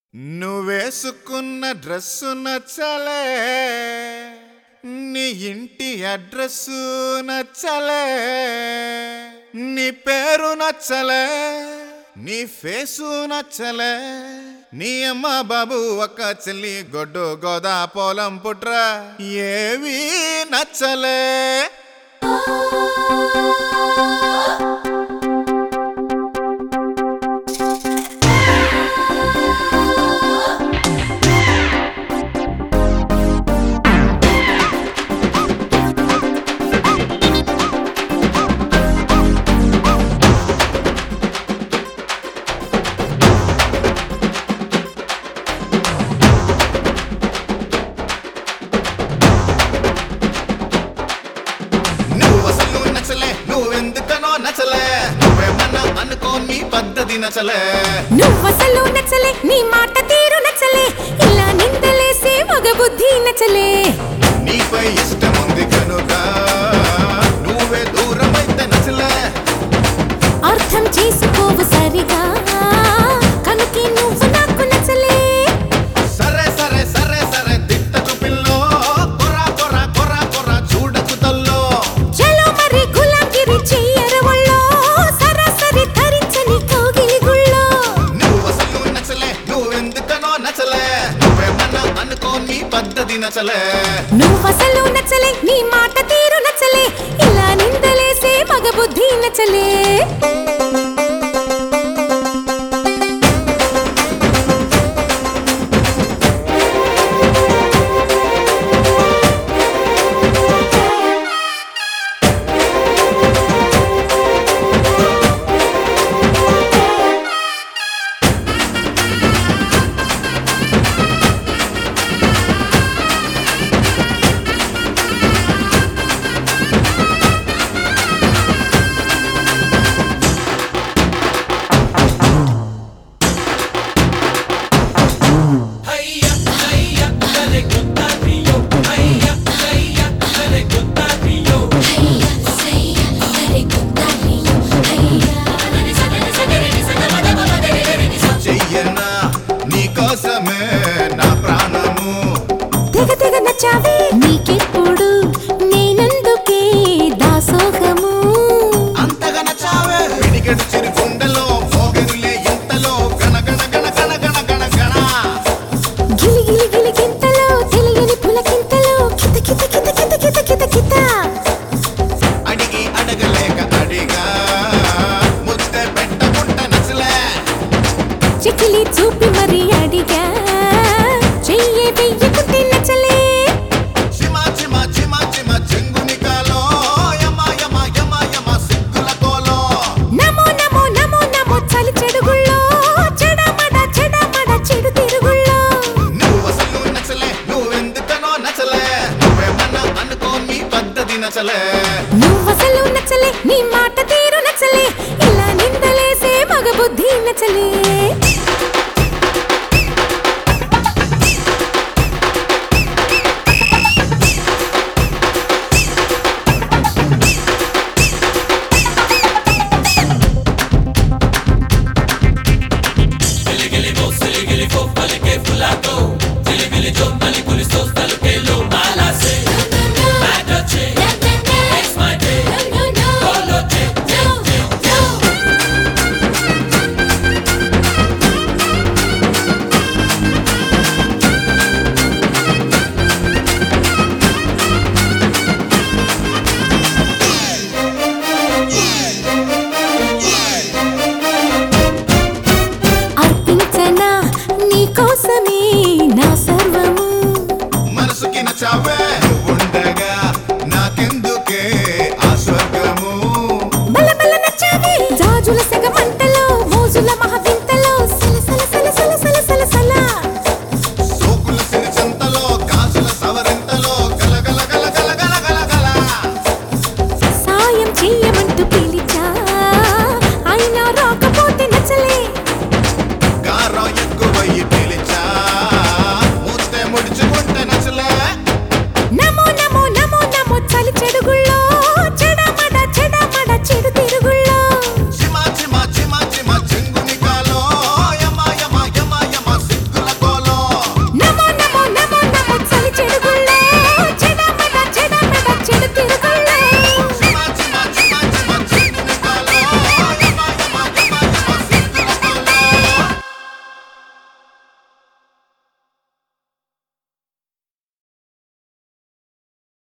నువ్వేసుకున్న dress నచ్చలే నీ ఇంటి అడ్రస్సు నచ్చలే నీ పేరు నచ్చలే నీ ఫేసు నచ్చలే నీ అమ్మ బాబు ఒక్క చెల్లి గొడ్డు గోదా పొలం పుట్ర ఏవి నచ్చలే నువ్వు అసలు నచ్చలే నువ్వెందుకనో నచ్చలే నువ్వేమన్నా అనుకో నీ పద్ధతి నచ్చలే నువ్వసలు నచ్చలే నీ మాట తీరు నచ్చలే ఇలా నిందలేసే మగ బుద్ధి నచ్చలే నీపై ఇష్టం ఉంది కనుక నువ్వే దూరమైతే నచ్చలే అర్థం చేసుకోవు సరిగా కనుకే నువ్వు నాకు నచ్చలే సరే సరే సరే సరే తిట్ట చూపిల్లో కొరా కొరా కొరా కొరా చూడకు తల్లో చలో మరి గులాంగిరి చెయ్యర ఒళ్ళో సరాసరి ధరించని కోగిలి గుళ్ళో నువ్వు అసలు నచ్చలే నువ్వెందుకనో నచ్చలే నువ్వేమన్నా అనుకో నీ పద్ధతి నచ్చలే నువ్వసలు నచ్చలే నీ మాట తీరు నచ్చలే ఇలా నిందలేసే మగ బుద్ధి నచ్చలే చెయ్యనా నీకోసమే నా ప్రాణము తెగ తెగ నచ్చావే నీకెప్పుడు నేనందుకే దాసోహము అంతగా నచ్చావే పిడికెడు చిరు గుండెలో మోగెనులే ఇంతలో గణ గణ గణ గణ గణ గణ గణ గిలి గిలి గిలి గింతలో తెలియని పులకింతలో కిత కిత కిత కిత కిత కిత కిత అడిగి అడగలేక అడిగా ముద్దే పెట్టకుంట నచ్చలే చికిలి చూపి మరి అడిగా చెయ్యే వెయ్యకుంటే నచ్చలే చిమా చిమా చిమా చిమా చెంగుని కాలో యమ యమ యమ యమ సిగ్గుల కోలో నమో నమో నమో నమో చలి చెడుగుళ్ళో చెడమడ చెడమడ చెడు తిరుగుళ్ళో నువ్వు అసలు నచ్చలే నువ్వెందుకనో నచ్చలే నువ్వేమన్నా అనుకో నీ పద్ధతి నచ్చలే నువ్వసలు నచ్చలే నీ మాట తీరు నచ్చలే ఇలా నిందలేసే మగ బుద్ధి నచ్చలే